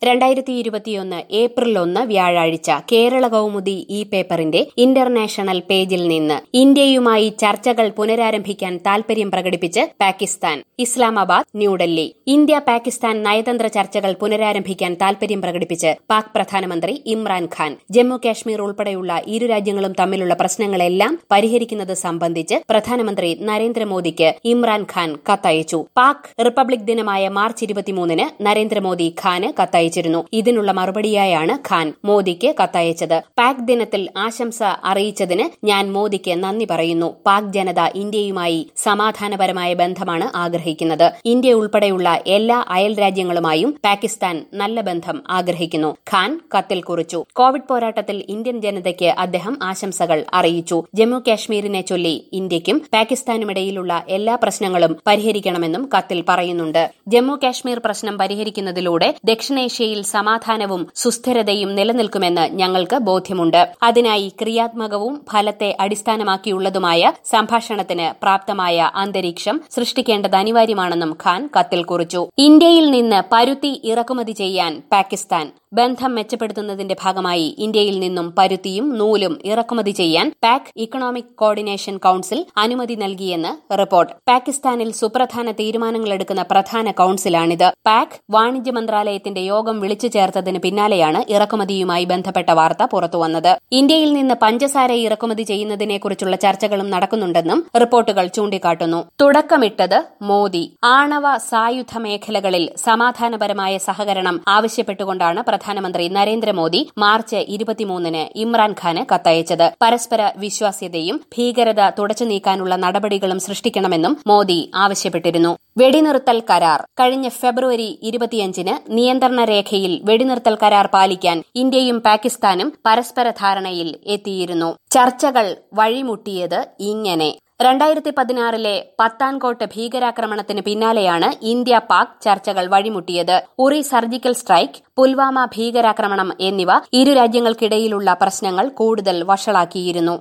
രണ്ടായിരത്തി ഇരുപത്തിയൊന്ന് ഏപ്രിൽ ഒന്ന് വ്യാഴാഴ്ച കേരള കൗമുദി ഈ പേപ്പറിന്റെ ഇന്റർനാഷണൽ പേജിൽ നിന്ന് ഇന്ത്യയുമായി ചർച്ചകൾ പുനരാരംഭിക്കാൻ താൽപര്യം പ്രകടിപ്പിച്ച് പാകിസ്ഥാൻ ഇസ്ലാമാബാദ് ന്യൂഡൽഹി ഇന്ത്യ പാകിസ്ഥാൻ നയതന്ത്ര ചർച്ചകൾ പുനരാരംഭിക്കാൻ താൽപര്യം പ്രകടിപ്പിച്ച് പാക് പ്രധാനമന്ത്രി ഇമ്രാൻഖാൻ ജമ്മു കാശ്മീർ ഉൾപ്പെടെയുള്ള ഇരു രാജ്യങ്ങളും തമ്മിലുള്ള പ്രശ്നങ്ങളെല്ലാം പരിഹരിക്കുന്നത് സംബന്ധിച്ച് പ്രധാനമന്ത്രി നരേന്ദ്രമോദിക്ക് ഇമ്രാൻഖാൻ കത്തയച്ചു പാക് റിപ്പബ്ലിക് ദിനമായ മാർച്ച് ഇരുപത്തിമൂന്നിന് നരേന്ദ്രമോദി ഖാന് കത്തയച്ചു അയച്ചിരുന്നു ഇതിനുള്ള മറുപടിയായാണ് ഖാൻ മോദിക്ക് കത്തയച്ചത് പാക് ദിനത്തിൽ ആശംസ അറിയിച്ചതിന് ഞാൻ മോദിക്ക് നന്ദി പറയുന്നു പാക് ജനത ഇന്ത്യയുമായി സമാധാനപരമായ ബന്ധമാണ് ആഗ്രഹിക്കുന്നത് ഇന്ത്യ ഉൾപ്പെടെയുള്ള എല്ലാ അയൽ രാജ്യങ്ങളുമായും പാകിസ്ഥാൻ നല്ല ബന്ധം ആഗ്രഹിക്കുന്നു ഖാൻ കത്തിൽ കുറിച്ചു കോവിഡ് പോരാട്ടത്തിൽ ഇന്ത്യൻ ജനതയ്ക്ക് അദ്ദേഹം ആശംസകൾ അറിയിച്ചു ജമ്മു കാശ്മീരിനെ ചൊല്ലി ഇന്ത്യയ്ക്കും പാകിസ്ഥാനുമിടയിലുള്ള എല്ലാ പ്രശ്നങ്ങളും പരിഹരിക്കണമെന്നും കത്തിൽ പറയുന്നുണ്ട് ജമ്മു കാശ്മീർ പ്രശ്നം പരിഹരിക്കുന്നതിലൂടെ ദക്ഷിണേഷ്യ ഏഷ്യയിൽ സമാധാനവും സുസ്ഥിരതയും നിലനിൽക്കുമെന്ന് ഞങ്ങൾക്ക് ബോധ്യമുണ്ട് അതിനായി ക്രിയാത്മകവും ഫലത്തെ അടിസ്ഥാനമാക്കിയുള്ളതുമായ സംഭാഷണത്തിന് പ്രാപ്തമായ അന്തരീക്ഷം സൃഷ്ടിക്കേണ്ടത് അനിവാര്യമാണെന്നും ഖാൻ കത്തിൽ കുറിച്ചു ഇന്ത്യയിൽ നിന്ന് പരുത്തി ഇറക്കുമതി ചെയ്യാൻ പാകിസ്ഥാൻ ബന്ധം മെച്ചപ്പെടുത്തുന്നതിന്റെ ഭാഗമായി ഇന്ത്യയിൽ നിന്നും പരുത്തിയും നൂലും ഇറക്കുമതി ചെയ്യാൻ പാക് ഇക്കണോമിക് കോർഡിനേഷൻ കൌൺസിൽ അനുമതി നൽകിയെന്ന് റിപ്പോർട്ട് പാകിസ്ഥാനിൽ സുപ്രധാന തീരുമാനങ്ങളെടുക്കുന്ന പ്രധാന കൌൺസിലാണിത് പാക് വാണിജ്യ മന്ത്രാലയത്തിന്റെ യോഗം വിളിച്ചു ചേർത്തതിന് പിന്നാലെയാണ് ഇറക്കുമതിയുമായി ബന്ധപ്പെട്ട വാർത്ത പുറത്തുവന്നത് ഇന്ത്യയിൽ നിന്ന് പഞ്ചസാര ഇറക്കുമതി ചെയ്യുന്നതിനെക്കുറിച്ചുള്ള ചർച്ചകളും നടക്കുന്നുണ്ടെന്നും റിപ്പോർട്ടുകൾ ചൂണ്ടിക്കാട്ടുന്നു തുടക്കമിട്ടത് മോദി ആണവ സായുധ മേഖലകളിൽ സമാധാനപരമായ സഹകരണം ആവശ്യപ്പെട്ടുകൊണ്ടാണ് പ്രധാനമന്ത്രി നരേന്ദ്രമോദി മാർച്ച് ഇരുപത്തിമൂന്നിന് ഇമ്രാൻഖാന് കത്തയച്ചത് പരസ്പര വിശ്വാസ്യതയും ഭീകരത തുടച്ചു നീക്കാനുള്ള നടപടികളും സൃഷ്ടിക്കണമെന്നും മോദി ആവശ്യപ്പെട്ടിരുന്നു വെടിനിർത്തൽ കരാർ കഴിഞ്ഞ ഫെബ്രുവരി ഇരുപത്തിയഞ്ചിന് നിയന്ത്രണ രേഖയിൽ വെടിനിർത്തൽ കരാർ പാലിക്കാൻ ഇന്ത്യയും പാകിസ്ഥാനും പരസ്പര ധാരണയിൽ എത്തിയിരുന്നു ചർച്ചകൾ വഴിമുട്ടിയത് ഇങ്ങനെ രണ്ടായിരത്തി പതിനാറിലെ പത്താൻകോട്ട് ഭീകരാക്രമണത്തിന് പിന്നാലെയാണ് ഇന്ത്യ പാക് ചർച്ചകൾ വഴിമുട്ടിയത് ഉറി സർജിക്കൽ സ്ട്രൈക്ക് പുൽവാമ ഭീകരാക്രമണം എന്നിവ ഇരു രാജ്യങ്ങൾക്കിടയിലുള്ള പ്രശ്നങ്ങൾ കൂടുതൽ വഷളാക്കിയിരുന്നു